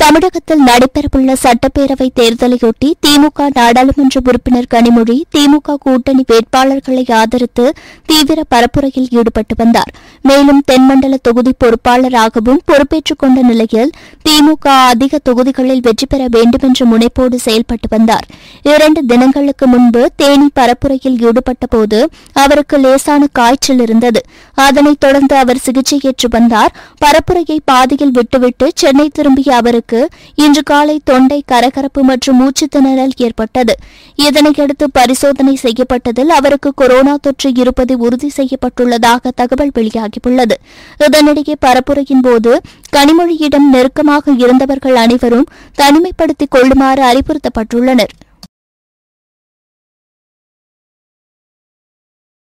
தமிழகத்தில் நடைபெறவுள்ள சட்டப்பேரவை தேர்தலையொட்டி திமுக நாடாளுமன்ற உறுப்பினர் கனிமொழி திமுக கூட்டணி வேட்பாளர்களை ஆதரித்து தீவிர பரப்புரையில் ஈடுபட்டு வந்தார் மேலும் தென்மண்டல தொகுதி பொறுப்பாளராகவும் பொறுப்பேற்றுக் கொண்ட நிலையில் திமுக அதிக தொகுதிகளில் வெற்றி பெற வேண்டுமென்ற முனைப்போடு செயல்பட்டு வந்தார் இரண்டு தினங்களுக்கு முன்பு தேனி பரப்புரையில் ஈடுபட்டபோது அவருக்கு லேசான காய்ச்சல் இருந்தது அதனைத் தொடர்ந்து அவர் சிகிச்சையேற்று வந்தார் பரப்புரையை பாதியில் விட்டுவிட்டு சென்னை திரும்பிய அவருக்கு இன்று காலை தொண்டை கரகரப்பு மற்றும் மூச்சுத் திணறல் ஏற்பட்டது இதனையடுத்து பரிசோதனை செய்யப்பட்டதில் அவருக்கு கொரோனா தொற்று இருப்பது உறுதி செய்யப்பட்டுள்ளதாக தகவல் வெளியாகியுள்ளது இதனிடையே பரப்புரையின் போது கனிமொழியிடம் நெருக்கமாக இருந்தவர்கள் அனைவரும் தனிமைப்படுத்திக் கொள்ளுமாறு அறிவுறுத்தப்பட்டுள்ளனர்